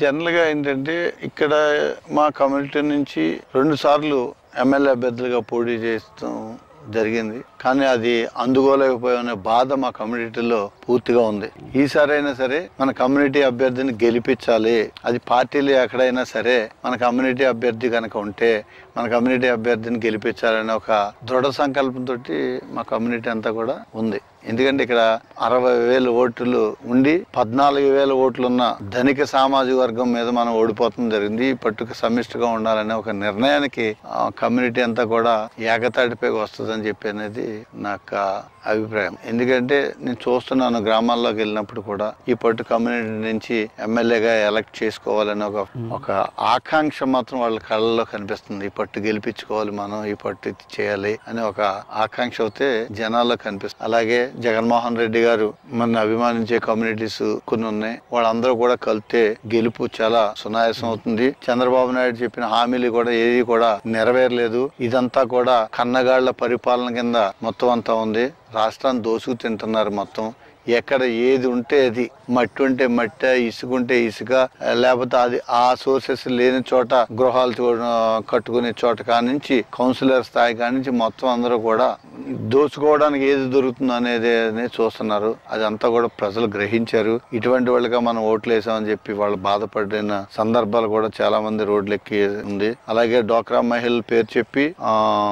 general గా ఏంటంటే ఇక్కడ మా కమ్యూనిటీ నుంచి రెండు సార్లు ఎమ్మెల్యే అభ్యర్థులుగా పోటీ చేస్తాం జరిగింది కానీ అది అందుకోలేకపోయిన బాధ మా కమ్యూనిటీలో పూర్తిగా ఉంది ఈసారి అయినా సరే మన కమ్యూనిటీ అభ్యర్థిని గెలిపించాలి అది పార్టీలు ఎక్కడైనా సరే మన కమ్యూనిటీ అభ్యర్థి కనుక ఉంటే మన కమ్యూనిటీ అభ్యర్థిని గెలిపించాలనే ఒక దృఢ సంకల్పంతో మా కమ్యూనిటీ అంతా కూడా ఉంది ఎందుకంటే ఇక్కడ అరవై వేల ఓట్లు ఉండి పద్నాలుగు వేల ఓట్లున్న ధనిక సామాజిక వర్గం మీద మనం ఓడిపోతుంది జరిగింది ఈ పట్టుకు సమిష్టిగా ఉండాలనే ఒక నిర్ణయానికి ఆ, కమ్యూనిటీ అంతా కూడా ఏకతాటిపై వస్తుందని చెప్పి అనేది నా యొక్క అభిప్రాయం ఎందుకంటే నేను చూస్తున్నాను గ్రామాల్లోకి వెళ్ళినప్పుడు కూడా ఈ పట్టు కమ్యూనిటీ నుంచి ఎమ్మెల్యేగా ఎలక్ట్ చేసుకోవాలని ఒక ఒక ఆకాంక్ష మాత్రం వాళ్ళ కళ్ళలో కనిపిస్తుంది ఈ పట్టు గెలిపించుకోవాలి మనం ఈ పట్టు ఇది చేయాలి అని ఒక ఆకాంక్ష అయితే జనాల్లో కనిపిస్తుంది అలాగే జగన్మోహన్ రెడ్డి గారు మన అభిమానించే కమ్యూనిటీస్ కొన్ని ఉన్నాయి వాళ్ళందరూ కూడా కలిస్తే గెలుపు చాలా సునాయాసం అవుతుంది చంద్రబాబు నాయుడు చెప్పిన హామీలు కూడా ఏది కూడా నెరవేరలేదు ఇదంతా కూడా కన్నగాళ్ల పరిపాలన కింద మొత్తం అంతా ఉంది రాష్ట్రాన్ని దోసుకు తింటున్నారు మొత్తం ఎక్కడ ఏది ఉంటే అది మట్టి ఉంటే మట్టి ఇసుక ఉంటే ఇసుక లేకపోతే అది ఆ సోర్సెస్ లేని చోట గృహాలు చూ- కట్టుకునే చోట కానించి కౌన్సిలర్ స్థాయి కానించి మొత్తం అందరూ కూడా దోచుకోవడానికి ఏది దొరుకుతుందో అనేది అనేది చూస్తున్నారు అదంతా కూడా ప్రజలు గ్రహించారు ఇటువంటి వాళ్ళగా మనం ఓట్లు వేసామని చెప్పి వాళ్ళు బాధపడిన సందర్భాలు కూడా చాలా మంది రోడ్లెక్కి ఉంది అలాగే డోక్రా మహిళల పేరు చెప్పి ఆ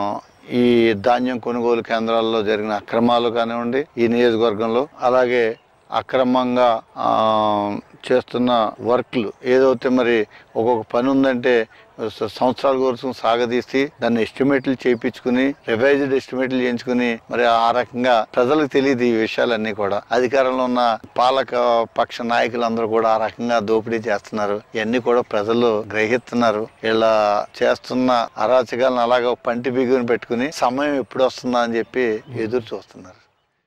ఈ ధాన్యం కొనుగోలు కేంద్రాల్లో జరిగిన అక్రమాలు కానివ్వండి ఈ నియోజకవర్గంలో అలాగే అక్రమంగా ఆ, చేస్తున్న వర్క్లు ఏదైతే మరి ఒక్కొక్క పని ఉందంటే స- సంవత్సరాల కోసం సాగదీసి దాన్ని ఎస్టిమేట్లు చేయించుకుని రివైజ్డ్ ఎస్టిమేట్లు చేయించుకుని మరి ఆ రకంగా ప్రజలకు తెలియదు ఈ విషయాలన్నీ కూడా అధికారంలో ఉన్న పాలక పక్ష నాయకులందరూ కూడా ఆ రకంగా దోపిడీ చేస్తున్నారు ఇవన్నీ కూడా ప్రజలు గ్రహిస్తున్నారు ఇలా చేస్తున్న అరాచకాలను అలాగా పంటి బిగుని పెట్టుకుని సమయం ఎప్పుడు వస్తుందా అని చెప్పి ఎదురు చూస్తున్నారు